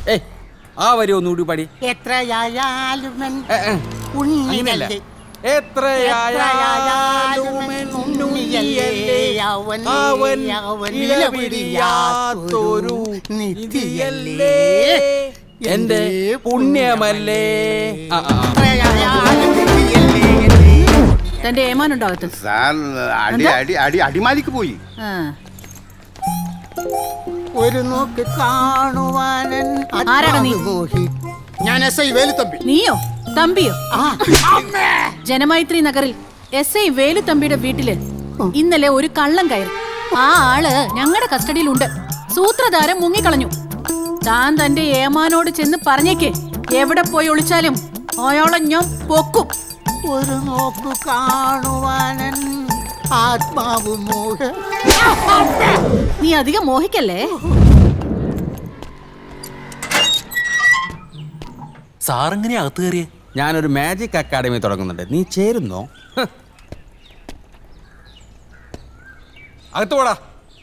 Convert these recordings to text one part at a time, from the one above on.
ഏ ആ വരി ഒന്നുകൂടി പാടി എത്രയായാലും എൻ ഏ, ഏ, അങ്ങനെയല്ല ഉണ്ണിയല്ലേ എത്രയായാലും എൻ ഉണ്ണിയല്ലേ അവൻ ഇലപിരിയാത്തൊരു നിധിയല്ലേ എന്റെ പുണ്യമല്ലേ ആ, ആ, ആ. തന്റെ ഏമാനുണ്ടോ അകത്ത് സാർ അടി അടി അടി അടിമാലിക്ക് പോയി ആ. ഒരു നോക്ക് കാണുവാനൻ ആരാടാ നീ? മോഹി ഞാൻ എസ് ഐ വേലുത്തമ്പി നീയോ തമ്പിയോ ആ, അമ്മേ. ജനമൈത്രി നഗറിൽ എസ് ഐ വേലുത്തമ്പിയുടെ വീട്ടില് ഇന്നലെ ഒരു കള്ളം കയറി ആ ആള് ഞങ്ങളുടെ കസ്റ്റഡിയിലുണ്ട് സൂത്രധാരൻ മുങ്ങിക്കളഞ്ഞു താൻ തന്റെ ഏമാനോട് ചെന്ന് പറഞ്ഞേക്ക് എവിടെ പോയി ഒളിച്ചാലും അയാളെ ഞാൻ പൊക്കും ഒരു നോക്ക് കാണുവാനൻ ആത്മാവ് മോഹ നീ അധികം മോഹിക്കല്ലേ സാറെങ്ങനെ അകത്ത് കയറിയേ ഞാനൊരു മാജിക് അക്കാഡമി തുടങ്ങുന്നുണ്ട് നീ ചേരുന്നോ ഹ്. അകത്ത് പോടാ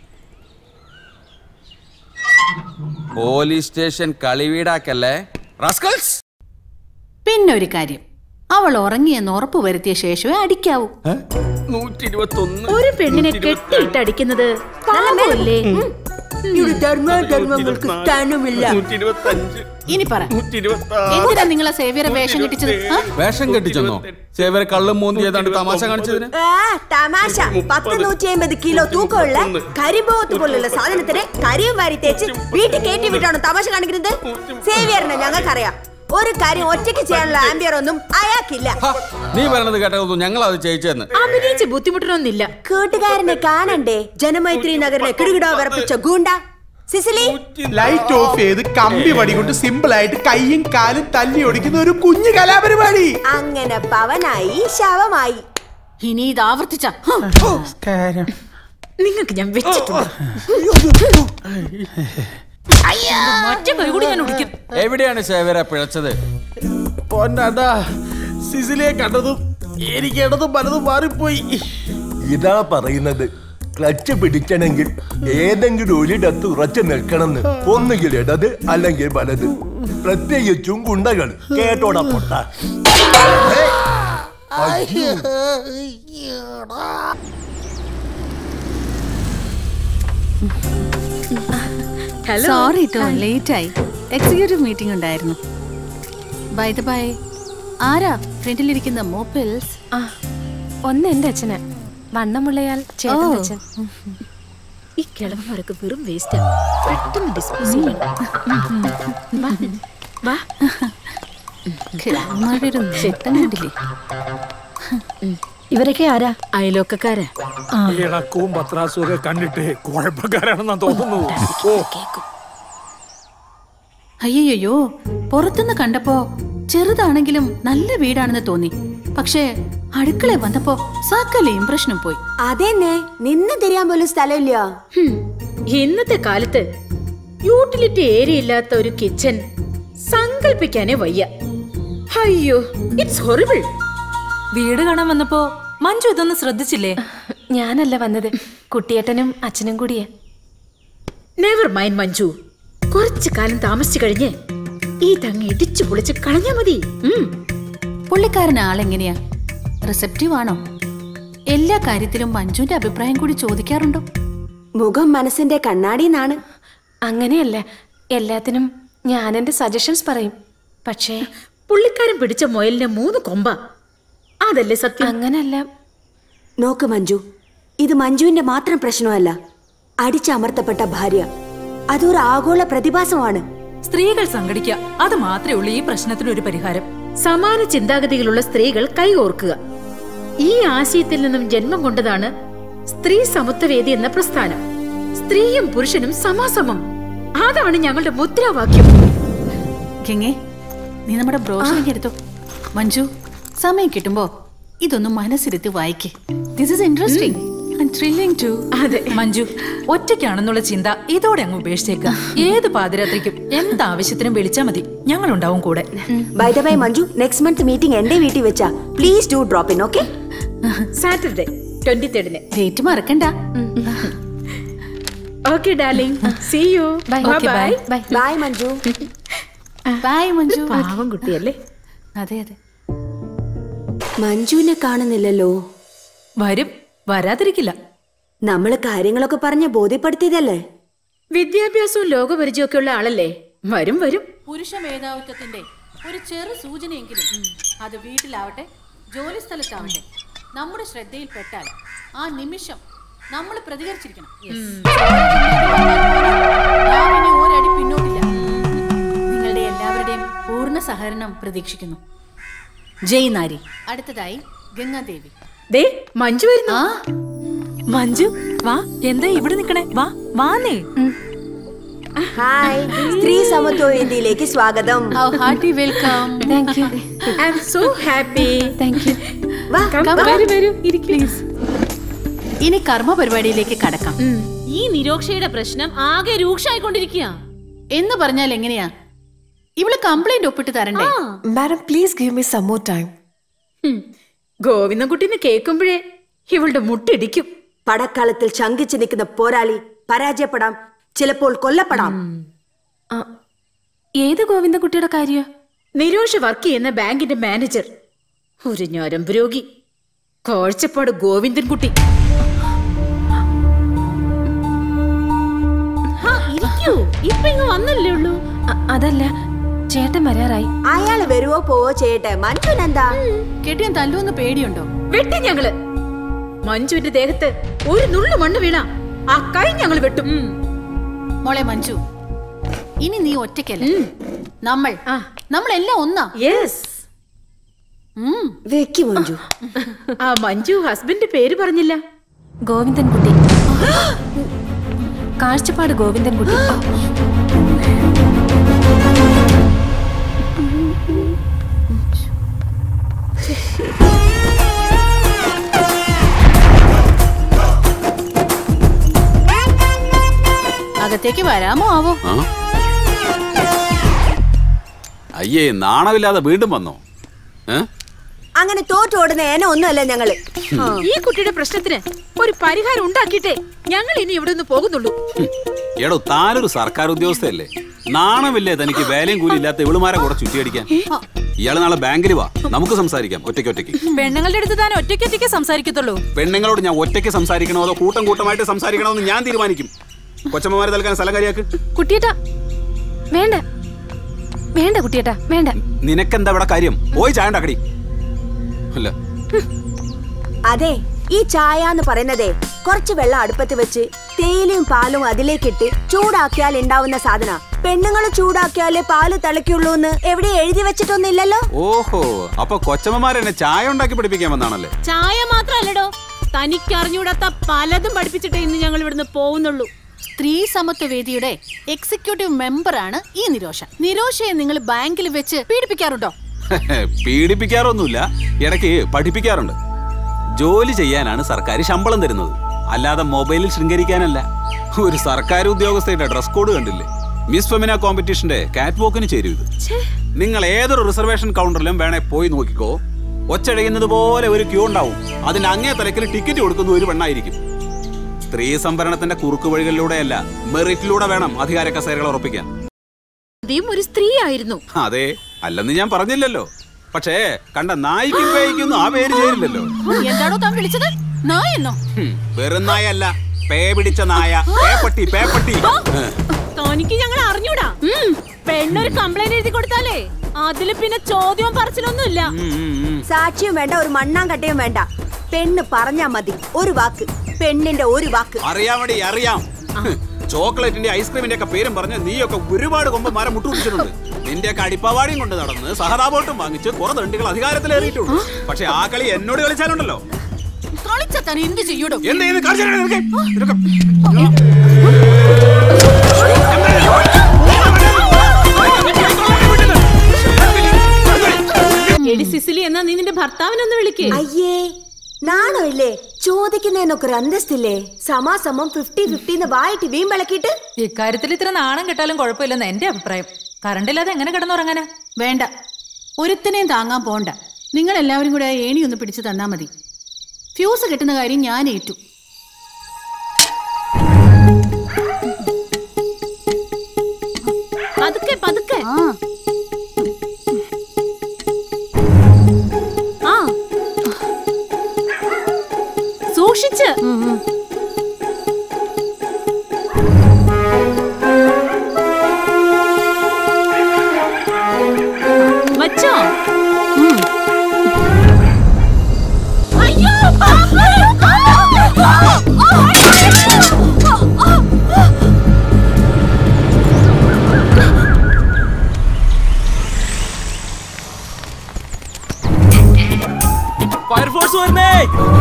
പോലീസ് സ്റ്റേഷൻ കളിവീടാക്കല്ലേ റസ്കൽസ് പിന്നെ ഒരു കാര്യം അവൾ ഉറങ്ങിയെന്ന് ഉറപ്പ് വരുത്തിയ ശേഷമേ അടിക്കാവൂ നൂറ്റി ഇരുപത്തി ഒന്ന് ഒരു പെണ്ണിനെ കെട്ടിയിട്ട് അടിക്കുന്നത് പാപമല്ലേ ഇവിടെ ധർമ്മധർമ്മങ്ങൾക്ക് സ്ഥാനമില്ല ഇനി പറ എന്തിനാ നിങ്ങളെ സേവിയറെ വേഷം കെട്ടിച്ചത് ആ? വേഷം കെട്ടിച്ചെന്നോ സേവരെ കള്ളും മൂന്തി ഏതാണ്ട് തമാശ കാണിച്ചതിന് ആ, തമാശ പത്ത് നൂറ്റി അമ്പത് കിലോ തൂക്കമുള്ള കരിമ്പോത്ത് പോലുള്ള സാധനത്തിന് കരിയും വാരി തേച്ച് വീട്ടിൽ കയറ്റി വിട്ടാണോ തമാശ കാണിക്കുന്നത് സേവിയറിനെ ഞങ്ങൾക്കറിയാം ഒരു കാര്യം ഒറ്റയ്ക്ക് ചെയ്യാനുള്ള ആംബിയർ ഒന്നും അയാൾക്കില്ല ഹ, നീ പറയണത് കേട്ടതൊന്നും ഞങ്ങൾ അത് ചെയ്യിച്ചെന്ന് അഭിനയിച്ച് ബുദ്ധിമുട്ടണമെന്നില്ല കൂട്ടുകാരനെ കാണണ്ടേ ജനമൈത്രി നഗറിനെ കിടുകിടോ വിറപ്പിച്ച ഗൂണ്ട സിസിലി ലൈറ്റ് ഓഫ് ചെയ്ത് കമ്പി വടി കൊണ്ട് സിമ്പിൾ ആയിട്ട് കൈയും കാലും തല്ലി ഒടിക്കുന്ന ഒരു കുഞ്ഞു കലാപരിപാടി അങ്ങനെ പവനായി ശവമായി ഇനി ഇത് ആവർത്തിച്ച നിങ്ങൾക്ക് ഞാൻ വെച്ചിട്ടുണ്ട് മറ്റേ കൈ കൂടി ഞാൻ ഒടിക്കും എവിടെയാണ് സേവരെ പിഴച്ചത് പൊന്നടാ സിസിലിയെ കണ്ടതും എനിക്ക് ഇടതും പലതും മാറിപ്പോയി ഇതാ പറയുന്നത് ക്ലച്ച് പിടിക്കണമെങ്കിൽ ഏതെങ്കിലും ഒരിടത്ത് ഉറച്ചു നിൽക്കണമെന്ന് ഒന്നുകിൽ ഇടത് അല്ലെങ്കിൽ വലത് പ്രത്യേകിച്ചും ഗുണ്ടകൾ കേട്ടോടാ പൊട്ട സോറി കേട്ടോ ലേറ്റ് ആയി എക്സിക്യൂട്ടീവ് മീറ്റിംഗ് ഉണ്ടായിരുന്നു ബൈ ദ ബൈ ആരാ ഫ്രണ്ടിലിരിക്കുന്ന മോപ്പിൾസ് ആ ഒന്ന് എന്റെ അച്ഛന് വണ്ണമുള്ളയാൾ ചേട്ടന്റെ ഓ. അച്ഛൻ ഈ കിളവന്മാരൊക്കെ വെറും വേസ്റ്റാ പെട്ടെന്ന് ഡിസ്പോസ് ചെയ്യണം വാ, വാ കിളവന്മാരുടെ ഒരു നേട്ടം കണ്ടില്ലേ ഇവരൊക്കെ ആരാ അയലോക്കക്കാരാ ഇളക്കവും പത്രാസും ഒക്കെ കണ്ടിട്ട് കുഴപ്പക്കാരാണെന്നാ തോന്നുന്നു ഓ അയ്യോ പുറത്തുനിന്ന് കണ്ടപ്പോ ചെറുതാണെങ്കിലും നല്ല വീടാണെന്ന് തോന്നി പക്ഷേ അടുക്കള വന്നപ്പോ സകല ഇംപ്രഷനും പോയി അതെന്നെ നിന്ന് തിരിയാൻ പോലും സ്ഥലമില്ല ഹും, ഇന്നത്തെ കാലത്ത് യൂട്ടിലിറ്റി ഏരിയ ഇല്ലാത്ത ഒരു കിച്ചൺ സങ്കല്പിക്കാനേ വയ്യ അയ്യോ ഇറ്റ്സ് ഹൊറിബിൾ വീട് കാണാൻ വന്നപ്പോ മഞ്ജു ഇതൊന്നും ശ്രദ്ധിച്ചില്ലേ ഞാനല്ല വന്നത് കുട്ടിയേട്ടനും അച്ഛനും കൂടിയാ നെവർ മൈൻഡ് മഞ്ജു കുറച്ചു കാലം താമസിച്ചു കഴിഞ്ഞ് ഈ തങ്ങ ഇടിച്ചു പൊളിച്ച് കളഞ്ഞാ മതി പുള്ളിക്കാരൻ ആളെങ്ങനെയാ റിസപ്റ്റീവ് ആണോ എല്ലാ കാര്യത്തിലും മഞ്ജുവിന്റെ അഭിപ്രായം കൂടി ചോദിക്കാറുണ്ടോ മുഖം മനസ്സിന്റെ കണ്ണാടിന്നാണ് അങ്ങനെയല്ല എല്ലാത്തിനും ഞാൻ എന്റെ സജഷൻസ് പറയും പക്ഷേ പുള്ളിക്കാരൻ പിടിച്ച മുയലിന് മൂന്ന് കൊമ്പ അതല്ലേ സത്യം അങ്ങനല്ല നോക്ക് മഞ്ജു ഇത് മഞ്ജുവിന്റെ മാത്രം പ്രശ്നമല്ല അടിച്ചമർത്തപ്പെട്ട ഭാര്യ അതൊരു ആഗോള പ്രതിഭാസമാണ് സ്ത്രീകൾ സംഘടിക്കുക അത് മാത്രമേ ഉള്ളൂ ഈ പ്രശ്നത്തിന് ഒരു പരിഹാരം സമാന ചിന്താഗതികളുള്ള സ്ത്രീകൾ കൈകോർക്കുക ഈ ആശയത്തിൽ നിന്നും ജന്മം കൊണ്ടതാണ് സ്ത്രീ സമത്വവേദി എന്ന പ്രസ്ഥാനം സ്ത്രീയും പുരുഷനും സമാസമം അതാണ് ഞങ്ങളുടെ മുദ്രാവാക്യം ഗംഗേ നീ നമ്മുടെ ബ്രോഷറിലേക്ക് എടുത്തോ മഞ്ജു സമയം കിട്ടുമ്പോ ഇതൊന്ന് മനസ്സിരുത്തി വായിക്കേ this is interesting thrilling too അതെ മഞ്ജു ഒറ്റയ്ക്കാണെന്നുള്ള ചിന്ത ഇതോടെ അങ്ങ് ഉപേക്ഷിച്ചേക്കുക ഏത് പാതിരാത്രിക്കും എന്താവശ്യത്തിനും വിളിച്ചാ മതി ഞങ്ങളുണ്ടാവും കൂടെ by the by Manju next month meeting എന്റെ വീട്ടിൽ വെച്ചാ please do drop in okay Saturday twenty തേർഡിന് ഡേറ്റ് മറക്കണ്ട okay darling see you Bye. Okay, bye. Bye. Bye Manju bye Manju പാവം കുട്ടിയല്ലേ അതെ അതെ മഞ്ജുവിനെ കാണുന്നില്ലല്ലോ വരും വരാതിരിക്കില്ല നമ്മള് കാര്യങ്ങളൊക്കെ പറഞ്ഞ് ബോധ്യപ്പെടുത്തിയതല്ലേ വിദ്യാഭ്യാസവും ലോകപരിചയമൊക്കെ ഉള്ള ആളല്ലേ വരും വരും പുരുഷ മേധാവിത്വത്തിന്റെ ഒരു ചെറു സൂചനയെങ്കിലും അത് വീട്ടിലാവട്ടെ ജോലി സ്ഥലത്താവട്ടെ നമ്മുടെ ശ്രദ്ധയിൽപ്പെട്ടാൽ ആ നിമിഷം നമ്മൾ പ്രതികരിച്ചിരിക്കണം നാം ഇനി ഒരടി പിന്നോട്ടില്ല നിങ്ങളുടെ എല്ലാവരുടെയും പൂർണ്ണ സഹകരണം പ്രതീക്ഷിക്കുന്നു ജയ് നാരി അടുത്തതായി ഗംഗാദേവി ദേ മഞ്ജു വരുന്നു ആ മഞ്ജു വാ എന്താ ഇവിടെ നിക്കണേ വാ വാന്നേ ഹായ് സ്ത്രീ സമത്വ വേദിയിലേക്ക് സ്വാഗതം hearty welcome thank you I am so happy thank you വാ വരൂ വരൂ പ്ലീസ് ഇനി കർമ്മ പരിപാടിയിലേക്ക് കടക്കാം ഈ നിരോക്ഷയുടെ പ്രശ്നം ആകെ രൂക്ഷമായിക്കൊണ്ടിരിക്കുക എന്ന് പറഞ്ഞാൽ എങ്ങനെയാ ഇവള് കംപ്ലൈന്റ് ഒപ്പിട്ട് തരണ്ടേ madam please give me some more time ഗോവിന്ദൻകുട്ടിന്ന് കേൾക്കുമ്പോഴേ ഇവളുടെ മുട്ടിടിക്കും പടക്കളത്തിൽ ശങ്കിച്ചു നിൽക്കുന്ന പോരാളി പരാജയപ്പെടാം ചിലപ്പോൾ കൊല്ലപ്പെടാം ഏത് ഗോവിന്ദൻകുട്ടിയുടെ കാര്യ നിരോഷ് വർക്ക് ചെയ്യുന്ന ബാങ്കിന്റെ മാനേജർ ഒരു ഞരമ്പ് രോഗി കാഴ്ചപ്പാട് ഗോവിന്ദൻകുട്ടി ഇരിക്കൂ ഇപ്പൊ ഇങ്ങ് വന്നല്ലേ ഉള്ളൂ അതല്ല ചേട്ടൻ വരാറായി അയാള് വരുവോ പോവോ ചെയ്യട്ടെ മനുഷ്യനെന്താ കെട്ടിയാൻ തല്ലുവെന്ന് പേടിയുണ്ടോ വെട്ടി ഞങ്ങള് മഞ്ജുവിന്റെ ദേഹത്ത് ഒരു നുള്ളു മണ്ണ് വീണ ആ കൈ ഞങ്ങൾ വെട്ടും മോളെ മഞ്ജു ഇനി നീ ഒറ്റയ്ക്കല്ല നമ്മൾ ആ. നമ്മളെല്ലാം ഒന്നാ യെസ് ഉം. വെക്കി മഞ്ജു ആ മഞ്ജു ഹസ്ബൻഡ് പേര് പറഞ്ഞില്ല ഗോവിന്ദൻകുട്ടി കാഴ്ചപ്പാട് ഗോവിന്ദൻകുട്ടി അകത്തേക്ക് വരാമോ ആവോ ആ? അയ്യേ നാണമില്ലാതെ വീണ്ടും വന്നോ ഏ? അങ്ങനെ തോറ്റോടുന്ന ഏന ഒന്നുമല്ല ഞങ്ങള് ആ. ഈ കുട്ടിയുടെ പ്രശ്നത്തിന് ഒരു പരിഹാരം ഉണ്ടാക്കിയിട്ടേ ഞങ്ങൾ ഇനി ഇവിടെ നിന്ന് പോകുന്നുള്ളൂ ഹും. എടോ താനൊരു സർക്കാർ ഉദ്യോഗസ്ഥയല്ലേ നാണമില്ലേ തനിക്ക് വേലയും കൂലി ഇല്ലാത്ത ഇവളുമാരെ കൂടെ ചുറ്റിയടിക്കാൻ ഇയാള് നാളെ ബാങ്കിൽ വാ നമുക്ക് സംസാരിക്കാം ഒറ്റയ്ക്ക് ഒറ്റയ്ക്ക് പെണ്ണുങ്ങളുടെ അടുത്ത് താൻ ഒറ്റയ്ക്ക് ഒറ്റയ്ക്ക് സംസാരിക്കത്തുള്ളൂ പെണ്ണുങ്ങളോട് ഞാൻ ഒറ്റയ്ക്ക് സംസാരിക്കണോ അതോ കൂട്ടം കൂട്ടമായിട്ട് സംസാരിക്കണോ എന്ന് ഞാൻ തീരുമാനിക്കും കൊച്ചമ്മമാരെ തൽക്കാൻ സ്ഥലം കാര്യാക്ക് കുട്ടിയേട്ടാ വേണ്ട വേണ്ട കുട്ടിയേട്ടാ വേണ്ട നിനക്കെന്താ ഇവിടെ കാര്യം പോയി ചായ ഉണ്ടാക്കടി അല്ല അതെ ഈ ചായ എന്ന് പറയുന്നതേ കുറച്ച് വെള്ളം അടുപ്പത്ത് വെച്ച് തേയിലയും പാലും അതിലേക്കിട്ട് ചൂടാക്കിയാൽ ഉണ്ടാവുന്ന സാധന പെണ്ണുങ്ങൾ ചൂടാക്കിയാലേ പാല് തിളയ്ക്കുള്ളൂ എന്ന് എവിടെ എഴുതി വെച്ചിട്ടൊന്നുമില്ലല്ലോ ഓഹോ അപ്പൊ കൊച്ചമ്മമാരെന്നെ ചായ ഉണ്ടാക്കി പഠിപ്പിക്കാൻ വന്നാണല്ലേ ചായ മാത്രല്ലടോ തനിക്ക് അറിഞ്ഞൂടാത്ത പലതും പഠിപ്പിച്ചിട്ടേ ഇന്ന് ഞങ്ങൾ ഇവിടുന്ന് പോകുന്നുള്ളൂ സ്ത്രീ സമത്വ വേദിയുടെ എക്സിക്യൂട്ടീവ് മെമ്പറാണ് ഈ നിരോഷ നിരോഷയെ നിങ്ങൾ ബാങ്കിൽ വെച്ച് പീഡിപ്പിക്കാറുണ്ടോ പീഡിപ്പിക്കാറൊന്നുമില്ല ഇടയ്ക്ക് പഠിപ്പിക്കാറുണ്ട് ജോലി ചെയ്യാനാണ് സർക്കാർ ശമ്പളം തരുന്നത് അല്ലാതെ മൊബൈലിൽ ശൃംഗരിക്കാനല്ല ഒരു സർക്കാർ ഉദ്യോഗസ്ഥയുടെ ഡ്രസ് കോഡ് കണ്ടില്ലേ മിസ് ഫെമിന കോമ്പറ്റീഷന്റെ കാറ്റ് വോക്കിന് ചേരും ഇത് നിങ്ങൾ ഏതൊരു റിസർവേഷൻ കൗണ്ടറിലും വേണേ പോയി നോക്കിക്കോ ഒച്ചഴയുന്നത് പോലെ ഒരു ക്യൂ ഉണ്ടാവും അതിന്റെ അങ്ങേ തലക്കിൽ ടിക്കറ്റ് കൊടുക്കുന്ന ഒരു പെണ്ണായിരിക്കും സ്ത്രീ സംവരണത്തിന്റെ കുറുക്കു വഴികളിലൂടെയല്ല മെറിറ്റിലൂടെ വേണം അധികാര കസേരകൾ ഉറപ്പിക്കാൻ ആദ്യം ഒരു സ്ത്രീ ആയിരുന്നു അതെ അല്ലെന്ന് ഞാൻ പറഞ്ഞില്ലല്ലോ പക്ഷേ കണ്ട നായിക്കും പേയ്ക്കൊന്നും ആ പേര് ചേരില്ലല്ലോ എന്താണോ താൻ വിളിച്ചത് നായെന്നോ ഹും, വെറും നായല്ല പേ പിടിച്ച നായ പേപ്പട്ടി പേപ്പട്ടി ഏ, തനിക്ക് ഞങ്ങൾ അറിഞ്ഞൂടാ ഉം, പെണ്ണൊരു കംപ്ലൈന്റ് എഴുതി കൊടുത്താലേ അതില് പിന്നെ ചോദ്യവും പറച്ചിലൊന്നുമില്ല ഉം, ഉം, ഉം. സാക്ഷിയും വേണ്ട ഒരു മണ്ണാങ്കട്ടയും വേണ്ട പെണ്ണ് പറഞ്ഞാ മതി ഒരു വാക്ക് പെണ്ണിന്റെ ഒരു വാക്ക് അറിയാമടി അറിയാം ഹ്, ചോക്ലേറ്റിന്റെ ഐസ്ക്രീമിന്റെ ഒക്കെ പേരും പറഞ്ഞ് നീയൊക്കെ ഒരുപാട് കൊമ്പ് മരം മുട്ടുപിടിച്ചിട്ടുണ്ട് നിന്റെയൊക്കെ അടിപ്പവാടിയും കൊണ്ട് നടന്ന് സഹതാപോട്ടും വാങ്ങിച്ച് കുറെ തണ്ടികൾ അധികാരത്തിലേറിയിട്ടുണ്ട് പക്ഷെ ആ കളി എന്നോട് കളിച്ചാലുണ്ടല്ലോ കളിച്ച താൻ എന്ത് ചെയ്യൂടോ എന്ത് ചെയ്യുന്നു കാണിച്ചു തരാം നിനക്ക്. നിനക്ക് എടി സിസിലി എന്നാ നീ നിന്റെ ഭർത്താവിനൊന്ന് വിളിക്കേ അയ്യേ നാണോ ഇല്ലേ ചോദിക്കുന്നതിനൊക്കെ ഒരു അന്തസ്തില്ലേ സമാസമം ഫിഫ്റ്റി ഫിഫ്റ്റി എന്ന് വായിട്ട് വീമ്പിളക്കിയിട്ട് ഇക്കാര്യത്തിൽ ഇത്ര നാണം കെട്ടാലും കുഴപ്പമില്ലെന്ന് എന്റെ അഭിപ്രായം കറണ്ടില്ലാതെ എങ്ങനെ കിടന്നുറങ്ങാനാ വേണ്ട ഒരുത്തനെയും താങ്ങാൻ പോണ്ട നിങ്ങൾ എല്ലാവരും കൂടെ ആ ഏണി ഒന്ന് പിടിച്ചു തന്നാ മതി ഫ്യൂസ് കിട്ടുന്ന കാര്യം ഞാൻ ഏറ്റു പതുക്കെ പതുക്കെ വെച്ചോ ഫയർഫോഴ്സ് വരണേ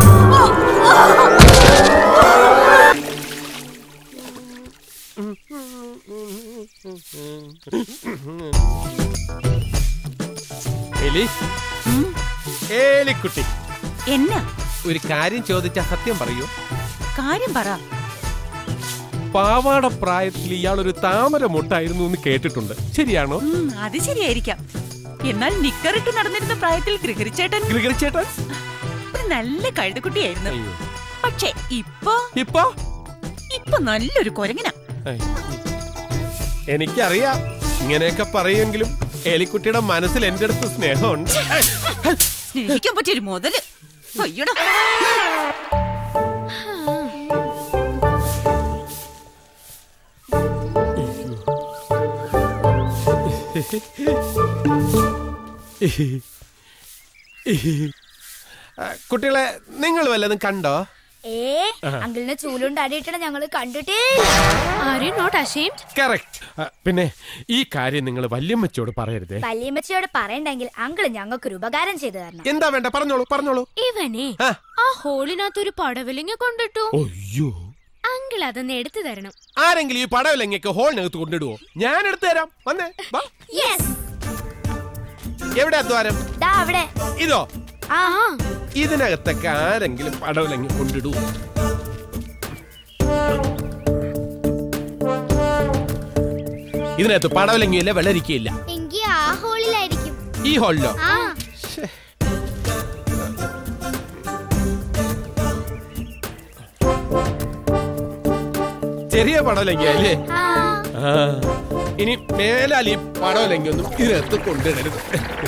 എലി ഏലിക്കുട്ടി എന്നാ ഒരു കാര്യം ചോദിച്ചാ സത്യം പറയൂ കാര്യം പറ പാവാട പ്രായത്തിൽ ഇയാൾ ഒരു താമര മുട്ടായിരുന്നു എന്ന് കേട്ടിട്ടുണ്ട് ശരിയാണോ ഉം, അത് ശരിയായിരിക്കാം എന്നാൽ നിക്കറിട്ട് നടന്നിരുന്ന പ്രായത്തിൽ ഗ്രിഗറിച്ചേട്ടൻ ഗ്രിഗറിച്ചേട്ടൻ ഒരു നല്ല കഴുതക്കുട്ടിയായിരുന്നു പക്ഷേ ഇപ്പൊ ഇപ്പൊ ഇപ്പൊ നല്ലൊരു കൊരങ്ങനാ എനിക്കറിയാം ഇങ്ങനെയൊക്കെ പറയുമെങ്കിലും എലിക്കുട്ടിയുടെ മനസ്സിൽ എന്റെ അടുത്ത് സ്നേഹമുണ്ട് സ്നേഹിക്കാൻ പറ്റിയൊരു മുതല് അയ്യടാ ആ, കുട്ടികളെ നിങ്ങൾ വല്ലതും കണ്ടോ ഏ അങ്കിളിനെ ചൂലുണ്ട് അടിയിട്ടണ ഞങ്ങള് കണ്ടിട്ടേ നോട്ട് അഷേംഡ് കറക്റ്റ് പിന്നെ ഈ കാര്യം നിങ്ങൾ വല്യമ്മച്ചോട് പറയരുതേ വല്യമ്മച്ചിയോട് പറയണ്ടെങ്കിൽ അങ്കിള് ഞങ്ങൾക്കൊരു ഉപകാരം ചെയ്തു തരണം എന്താ വേണ്ട പറഞ്ഞോളൂ പറഞ്ഞോളൂ ഇവനെ ആ ഹോളിനകത്തൊരു പടവലിങ്ങ കൊണ്ടിട്ടു അയ്യോ അങ്കിൾ അതൊന്ന് എടുത്തു തരണം ആരെങ്കിലും ഈ പടവിലെങ്ങക്ക് ഹോളിനകത്ത് കൊണ്ടിടുവോ ഞാൻ എടുത്തു തരാം വന്നേ വാ. യെസ് എവിടെയാ ദ്വാരം ദാ അവിടെ ഇതോ ആ ഇതിനകത്തൊക്കെ ആരെങ്കിലും പടവിലെങ്ങ കൊണ്ടിടുവോ ഇതിനകത്ത് പടവിലെങ്കില്ല വെള്ളരിക്കയില്ല എങ്കി ആ ഹോളിലായിരിക്കും ഈ ഹോളിലോ ആ ചെറിയ പടവലങ്ങ അല്ലേ ആ ആ. ഇനി മേലാൽ ഈ പടവലങ്ങൊന്നും ഇതിനകത്ത് കൊണ്ടിടരുത്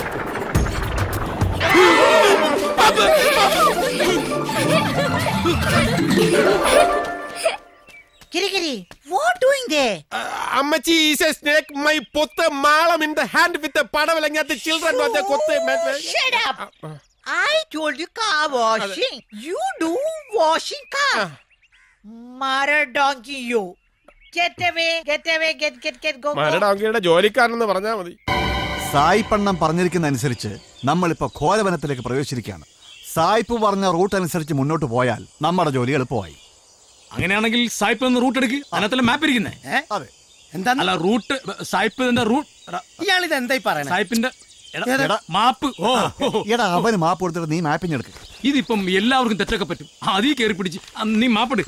കിരികിരി വാട്ട് ഡൂയിങ് ദേ അമ്മച്ചി ഈസ് എ സ്നേക്ക് മൈ പൊത്ത് മാളം ഇൻ ദ ഹാൻഡ് വിത്ത് പടവലങ്ങ ചിൽഡ്രൻ വന്ന കൊത്ത് Shut up. I told you car washing. You do washing car. Mother donkey you. Get away, get away, get, get, get, go, go. മരടാങ്കിയുടെ ജോലിക്കാരനെന്ന് പറഞ്ഞാ മതി സായിപ്പണ്ണം പറഞ്ഞിരിക്കുന്ന അനുസരിച്ച് നമ്മളിപ്പോ ഘോരവനത്തിലേക്ക് പ്രവേശിച്ചിരിക്കുകയാണ് സായിപ്പ് പറഞ്ഞ റൂട്ട് അനുസരിച്ച് മുന്നോട്ട് പോയാൽ നമ്മുടെ ജോലി എളുപ്പമായി അങ്ങനെയാണെങ്കിൽ സായിപ്പ് ഒന്ന് റൂട്ട് എടുക്ക് അതിനകത്തല്ല മാപ്പ് ഇരിക്കുന്നേ അതെ എന്താ അല്ല റൂട്ട് സായിപ്പ് റൂട്ട് ഇയാൾ ഇത് എന്തായി പറയണേ സായിപ്പിന്റെ എടാ, എടാ. മാപ്പ് ഓ എടാ അവന് മാപ്പ് കൊടുത്തിട്ട് നീ മാപ്പിംഗ് എടുക്ക് ഇതിപ്പം എല്ലാവർക്കും തെറ്റൊക്കെ പറ്റും അതീ കയറി പിടിച്ച് ആ, നീ മാപ്പിട്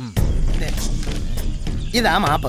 ഇതാ മാപ്പ്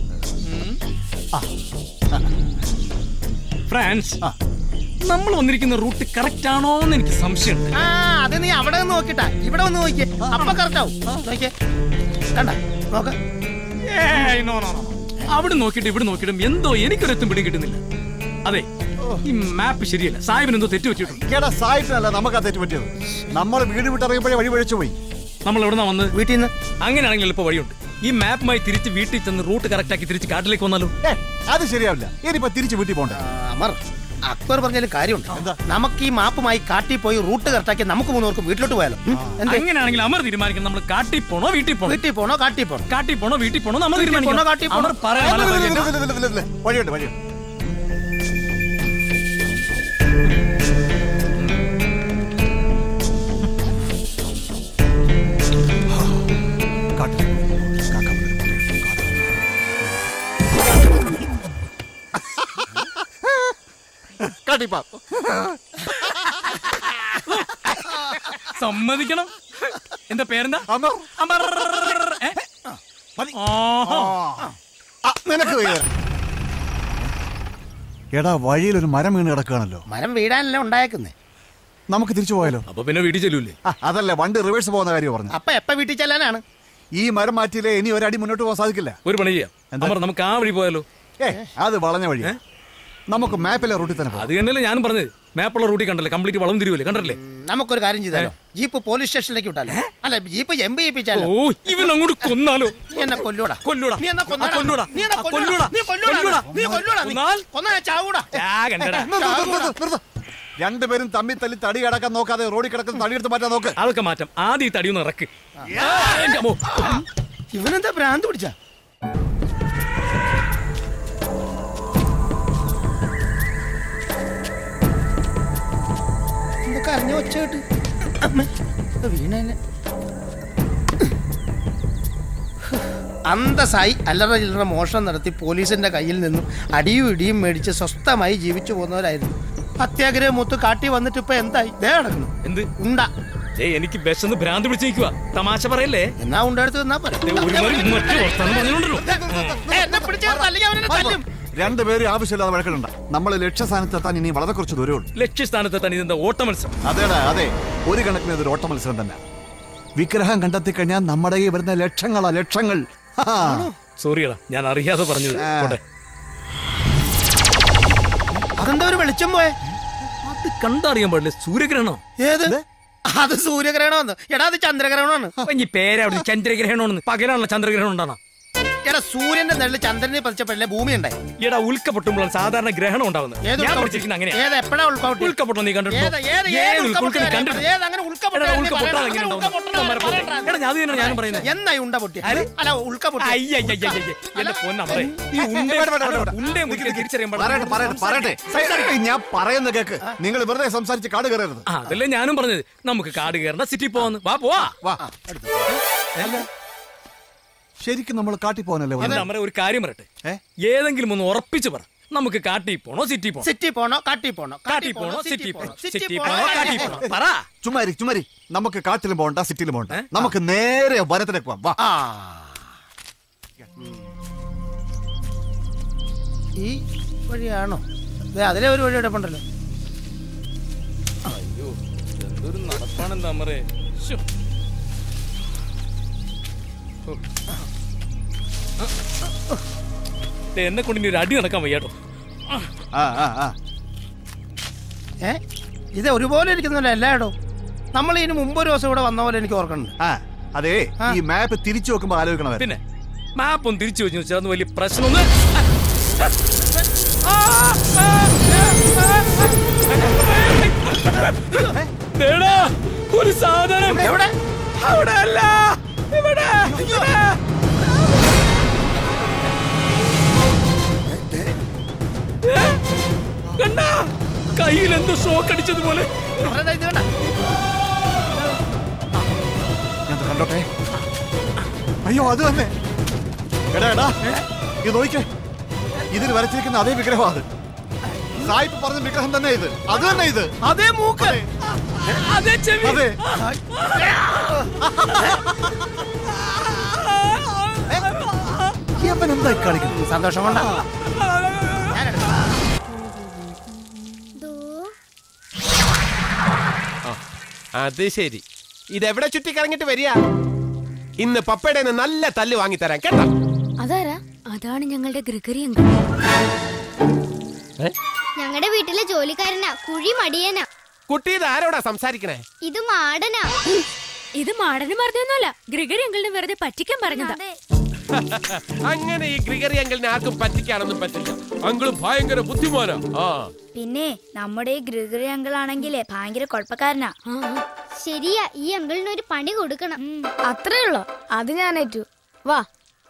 ഫ്രാൻസ് നമ്മൾ വന്നിരിക്കുന്ന റൂട്ട് കറക്റ്റ് ആണോ എന്ന് എനിക്ക് സംശയമുണ്ട് ആ അത് നീ അവിടെ നിന്ന് നോക്കിട്ടാ ഇവിടെ വന്ന് നോക്കിയേ അപ്പൊ കറക്റ്റ് ആവും നോക്കിയേ കണ്ട നോക്ക ഏയ്, no, no, no, no. അവിടെ നോക്കിയിട്ട് ഇവിടെ നോക്കിയിട്ടും എന്തോ എനിക്കൊരെത്തും പിടി കിട്ടുന്നില്ല അതെ ഈ മാപ്പ് ശരിയല്ല സാഹിബിന് എന്തോ തെറ്റ് പറ്റിയിട്ടുണ്ട് എടാ സായിപ്പിനല്ല നമുക്ക് തെറ്റ് പറ്റിയത് നമ്മൾ വീട് വിട്ടിറങ്ങിയപ്പോഴേ വഴി പഴിച്ചു പോയി നമ്മൾ എവിടെന്നാ വന്നത് വീട്ടിൽ നിന്ന് അങ്ങനെയാണെങ്കിൽ എളുപ്പ വഴിയുണ്ട് ഈ മാപ്പുമായി തിരിച്ച് വീട്ടിൽ ചെന്ന് റൂട്ട് കറക്റ്റ് ആക്കി തിരിച്ച് കാട്ടിലേക്ക് വന്നാലോ അത് ശരിയാവില്ല ഇനിയിപ്പോ തിരിച്ച് വീട്ടിൽ പോണ്ടേ അമർ അക്ബർ പറഞ്ഞാലും കാര്യമുണ്ട് നമുക്ക് ഈ മാപ്പുമായി കാട്ടിൽ പോയി റൂട്ട് കറക്റ്റാക്കി നമുക്ക് മൂന്നുപേർക്കും വീട്ടിലോട്ട് പോയാലോ ഉം? എന്തേ? അങ്ങനെയാണെങ്കിൽ അമർ തീരുമാനിക്കണം നമ്മൾ കാട്ടിൽ പോണോ വീട്ടിൽ പോണോ വീട്ടിൽ പോണോ കാട്ടിൽ പോണോ കാട്ടിൽ പോണോ വീട്ടിൽ പോണോ നമ്മൾ വീട്ടിൽ പോണോ, തീരുമാനിക്കണം കാട്ടിൽ പോണോ? അമർ പറയാൻ നല്ല ഇല്ല, വഴിയുണ്ട്. ഇല്ല, ഇല്ല, ഇല്ല, ഇല്ല, ഇല്ല. വഴിയുണ്ട് വഴിയുണ്ട് കാട്ടിപ്പാ സമ്മതിക്കണം എന്റെ പേരെന്താ അമർ അമർ ഏ? ആഹാ. നിനക്ക് വയ്യ. എടാ വഴിയിൽ ഒരു മരം വീണ് കിടക്കുകയാണല്ലോ മരം വീടാനല്ലേ ഉണ്ടായേക്കുന്നേ നമുക്ക് തിരിച്ചു പോയാലോ അപ്പൊ പിന്നെ വീട്ടിൽ ചെല്ലൂലേ ആ, അതല്ല വണ്ടി റിവേഴ്സ് പോകുന്ന കാര്യം പറഞ്ഞു അപ്പൊ എപ്പ വീട്ടിൽ ചെല്ലാനാണ് ഈ മരം മാറ്റിയില്ലേ ഇനി ഒരടി മുന്നോട്ട് പോകാൻ സാധിക്കില്ല ഒരു പണി ചെയ്യാം അമർ നമുക്ക് ആ വഴി പോയാലോ ഏ അത് വളഞ്ഞ വഴി നമുക്ക് മാപ്പിലെ റൂട്ടിൽ തന്നെ പോകാം അത് തന്നെയല്ലേ ഞാനും പറഞ്ഞത് മാപ്പുള്ള റൂട്ടിൽ കണ്ടല്ലേ കംപ്ലീറ്റ് വളം തിരുവല്ലേ കണ്ടല്ലേ നമുക്കൊരു കാര്യം ചെയ്താലോ ജീപ്പ് പോലീസ് സ്റ്റേഷനിലേക്ക് വിട്ടാലോ അല്ല ജീപ്പ് എം ബി ചെയ്യിപ്പിച്ചാലോ ഓ ഇവൻ അങ്ങോട്ട് കൊന്നാലോ നീ എന്നെ കൊല്ലൂടാ കൊല്ലൂടാ നീ എന്നാ കൊന്നാടാ? ആ, കൊല്ലൂടാ. നീ എന്നാ ആ, കൊല്ലൂടാ? കൊല്ലൂടാ. നീ കൊല്ലൂടാ? കൊല്ലൂടാ. നീ കൊല്ലൂടാ? നീ കൊന്നാൽ? കൊന്നാ ഞാൻ ചാവൂടാ ആ, കണ്ടടാ. നിർത്ത്, നിർത്ത്, നിർത്ത്, നിർത്ത്. രണ്ടുപേരും തമ്മിൽ തല്ലി തടി കിടക്കാൻ നോക്കാതെ റോഡിൽ കിടക്കുന്ന തടിയെടുത്ത് മാറ്റാൻ നോക്ക് അതൊക്കെ മാറ്റാം ആദ്യം ഈ തടിയൊന്ന് ഇറക്ക് ഇവനെന്താ ഭ്രാന്ത് പിടിച്ച എന്തൊക്കെ അറിഞ്ഞ ഒച്ച കേട്ട് അമ്മേ, ഇത് വീണേനെ അന്തസായി അല്ലറ ചില്ലറ മോഷണം നടത്തി പോലീസിന്റെ കയ്യിൽ നിന്നും അടിയും ഇടിയും മേടിച്ച് സ്വസ്ഥമായി ജീവിച്ചു പോകുന്നവരായിരുന്നു അത്യാഗ്രഹം മൂത്ത് കാട്ടി വന്നിട്ട് ഇപ്പൊ എന്തായി ദേ നടക്കുന്നു എന്ത് ഉണ്ട ഏ എനിക്ക് വിശന്ന് ഭ്രാന്ത് പിടിച്ച് നിൽക്കുക തമാശ പറയല്ലേ എന്നാ ഉണ്ടെടുത്ത് തന്നാ പോരെ. ദേ, ഒരുമാതിരി മറ്റു വർത്താനം പറഞ്ഞുകൊണ്ടല്ലോ ഏ, എന്നെ പിടിച്ച് തല്ലിയാ അവനെ തല്ലും. രണ്ടുപേരും ആവശ്യമില്ലാതെ വഴക്കിടണ്ട നമ്മൾ ലക്ഷ്യസ്ഥാനത്തെത്താൻ ഇനി വളരെ കുറച്ച് ദൂരമുള്ളൂ ലക്ഷ്യസ്ഥാനത്തെത്താൻ ഇതെന്താ ഓട്ട മത്സരം അതേടാ അതെ ഒരു കണക്കിന് ഇതൊരു ഓട്ട മത്സരം തന്നെ വിഗ്രഹം കണ്ടെത്തി കഴിഞ്ഞാൽ നമ്മുടെ ഈ വരുന്ന ലക്ഷങ്ങളാ ലക്ഷങ്ങൾ ഹാ. സോറിയടാ ഞാൻ അറിയാതെ പറഞ്ഞത് പോട്ടെ. അതെന്താ ഒരു വെളിച്ചം പോയെ അത് കണ്ടറിയാൻ പാടില്ല സൂര്യഗ്രഹണോ ഏത് അത് സൂര്യഗ്രഹണമെന്ന് എടാ അത് ചന്ദ്രഗ്രഹണമാണ് ഈ പേരവിടെ ചന്ദ്രഗ്രഹണമെന്ന് പകലാണല്ലോ ചന്ദ്രഗ്രഹണം ഉണ്ടാണോ എടാ സൂര്യന്റെ നെല്ല് ചന്ദ്രനെ പതിച്ചപ്പോഴല്ലേ ഭൂമി ഉണ്ടായി എടാ ഉൽക്കപ്പൊട്ടുമ്പോഴാണ് സാധാരണ ഗ്രഹണം ഉണ്ടാവുന്നത് ഏത് ഞാൻ ഉൽക്കപ്പൊട്ട്? പഠിച്ചിരിക്കുന്നത് അങ്ങനെയാ ഏത് എപ്പോഴാ ഉൾക്കപ്പൊട്ട്? ഉൽക്കപ്പൊട്ടം നീ കണ്ടിട്ടുണ്ടോ ഏത്, ഏത്, ഏത് ഏത് ഉൽക്കപ്പൊട്ട് ഉൽക്കപ്പൊട്ട് കാര്യം കണ്ടിട്ടുണ്ടോ? പറ. ഏത് അങ്ങനെ ഉൽക്കപ്പൊട്ട് എടാ, കാര്യം ഉൽക്കപ്പൊട്ട് പറ. അതെങ്ങനെ അങ്ങനെ ഉണ്ടാവുന്നത്? ഉൽക്കപ്പൊട്ട് മരം പോലെ. പറയണ്ട. എടാ, അത് തന്നെയാണ് ഞാനും പറയുന്നത്. എന്നായി ഉണ്ട പൊട്ടി ആര്? അല്ല ഉൾക്കപ്പൊട്ടി അയ്യയ്യയ്യയ്യയ്യ. എന്റെ പൊന്നമ്മേ. ഈ ഉണ്ടേ ഉണ്ടേ മുറിക്കാൻ തിരിച്ചറിയാൻ പറയട്ടെ പറയട്ടെ പറയട്ടെ ഏയ്, ഞാൻ പറയുന്ന കേക്ക് നിങ്ങൾ വെറുതെ സംസാരിച്ച് കാട് കയറരുത് ആ, അതല്ലേ ഞാനും പറഞ്ഞത് നമുക്ക് കാട് കയറണ്ട സിറ്റി പോവാന്ന് വാ പോവാ വാ ശരിക്കും നമ്മൾ കാട്ടി പോകാനല്ലേ എന്റെ അമ്മ ഒരു കാര്യം പറയട്ടെ ഏതെങ്കിലും ഒന്ന് ഉറപ്പിച്ച് പറ നമുക്ക് കാട്ടി പോണോ സിറ്റി പോണോ സിറ്റി പോണോ കാട്ടി പോണോ കാട്ടി പോണോ സിറ്റി പോണോ സിറ്റി പോണോ കാട്ടി പോണോ പറ ചുമ്മാരി ചുമ്മാരി നമുക്ക് കാട്ടിലും പോകണ്ട സിറ്റിയിലും പോകണ്ട നമുക്ക് നേരെ വനത്തിലേക്ക് പോവാം വാ ഈ വഴിയാണോ ദേ, അതിലെ ഒരു വഴി കിടപ്പുണ്ടല്ലോ അയ്യോ എന്തൊരു നടപ്പാണെന്താ അമ്മറേ ശ്ശോ. ഓ. ആ, ആ. ദേ, എന്നെ കൊണ്ട് ഇനി ഒരു അടി നടക്കാൻ വയ്യാട്ടോ ആ ആ ആ ഏ ഇത് ഒരുപോലെ ഇരിക്കുന്നില്ല എല്ലായിടവും നമ്മൾ ഇതിന് മുമ്പ് ഒരു ദിവസം ഇവിടെ വന്ന പോലെ എനിക്ക് ഓർക്കുന്നുണ്ട് ആ അതെ ഈ മാപ്പ് തിരിച്ചു വെക്കുമ്പോ ആലോചിക്കണം പിന്നെ മാപ്പ് ഒന്ന് തിരിച്ചു വെച്ച് വെച്ചാൽ അത് വലിയ പ്രശ്നമൊന്നും ദേടാ, ഒരു സാധനം എവിടെ അവിടെ അല്ല ഇവിടെ ഇവിടെ. ഏ? കണ്ടാ കയ്യിൽ എന്തോ ഷോക്ക് അടിച്ചതുപോലെ ഇത് കണ്ട ഞാൻ കണ്ടോട്ടെ അയ്യോ അത് തന്നെ എടാ എടാ ഇത് നോക്കിക്കേ ഇതിൽ വരച്ചിരിക്കുന്ന അതേ വിഗ്രഹം അത് സായിപ്പ് പറഞ്ഞ വിഗ്രഹം തന്നെ ഇത് അത് തന്നെ ഇത് അതേ മൂക്ക് അതേ ചെവി അതെ അവൻ എന്താ കളിക്കുന്നത് സന്തോഷം കൊണ്ടാ അത് ശരി ഇതെവിടെ ചുറ്റി കറങ്ങിട്ട് വരിക ഇന്ന് പപ്പയുടെ കയ്യിന്ന് നല്ല തല്ല് വാങ്ങിത്തരാം കേട്ടോ അതാരാ അതാണ് ഞങ്ങളുടെ ഗ്രിഗറി അങ്കിൾ ഞങ്ങളുടെ വീട്ടിലെ ജോലിക്കാരനാ കുഴി മടിയനാ കുട്ടി ഇത് ആരോടാ സംസാരിക്കണേ ഇത് മാടനാ ഇത് മാടന് പറഞ്ഞൊന്നുമല്ല ഗ്രിഗറി അങ്കിളിനെ വെറുതെ പറ്റിക്കാൻ പറഞ്ഞതാ അങ്ങനെ ഈ ഗ്രിഗറി അങ്കിളിനെ ആർക്കും പറ്റിക്കാനൊന്നും പറ്റില്ല അങ്കിള് ഭയങ്കര ബുദ്ധിമാനാ ആ പിന്നെ നമ്മുടെ ഈ ഗ്രിഗറി അങ്കിൾ ആണെങ്കിലേ ഭയങ്കര കുഴപ്പക്കാരനാ ശരിയാ ഈ അങ്കിളിന് ഒരു പണി കൊടുക്കണം അത്രേ ഉള്ളോ അത് ഞാൻ ഏറ്റു വാ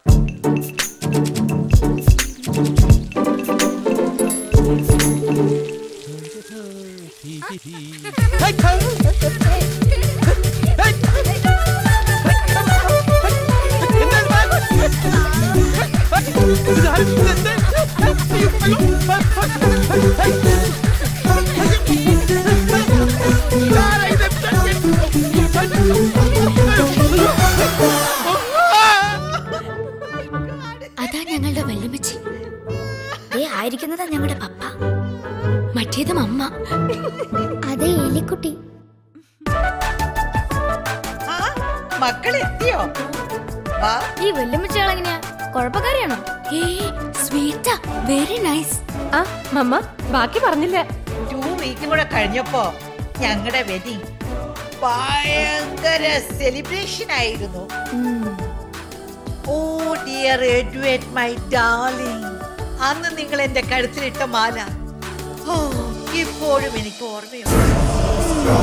അതാ ഞങ്ങളുടെ വല്യമ്മച്ചി ഏ ആയിരിക്കുന്നതാ ഞങ്ങളുടെ പപ്പ മറ്റേതും അമ്മ അതെ എലിക്കുട്ടി മക്കളെത്തിയോ വാ ഈ വല്യമ്മച്ചികൾ എങ്ങനെയാ കുഴപ്പക്കാരിയാണോ ഏ സ്വീറ്റാ വെരി നൈസ് ആ മമ്മ ബാക്കി പറഞ്ഞില്ല ടു വീക്കും കൂടെ കഴിഞ്ഞപ്പോ ഞങ്ങളുടെ വെഡിങ് ഭയങ്കര സെലിബ്രേഷൻ ആയിരുന്നു ഓ ഡിയർ എഡ്വേറ്റ് മൈ ഡാർലിംഗ് അന്ന് നിങ്ങൾ എന്റെ കഴുത്തിലിട്ട മാല ഓ ഇപ്പോഴും എനിക്ക് ഓർമ്മയുണ്ട്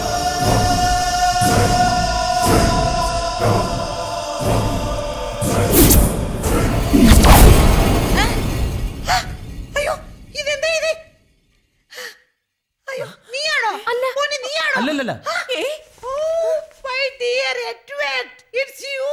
അയ്യോ ഇതെന്താ ഇത് അയ്യോ നീയാണോ മോനെ നീയാണോ അല്ലല്ലല്ല. ഏ? ഓ, my dear Edward, it's you.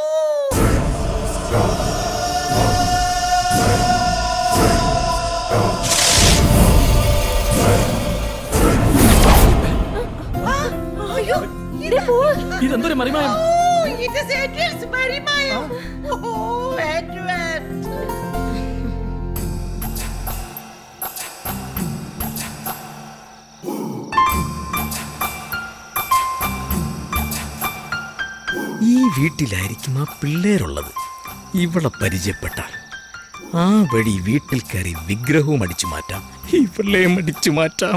ആ, അയ്യോ, ഇത് ഇതെന്തൊരു മറിമായം ഓ, it is Edward's മറിമായം. Oh, Edward. ഈ വീട്ടിലായിരിക്കും ആ പിള്ളേരുള്ളത് ഇവളെ പരിചയപ്പെട്ടാൽ ആ വഴി വീട്ടിൽ കയറി വിഗ്രഹവും അടിച്ചു മാറ്റാം ഇവളെയും അടിച്ചു മാറ്റാം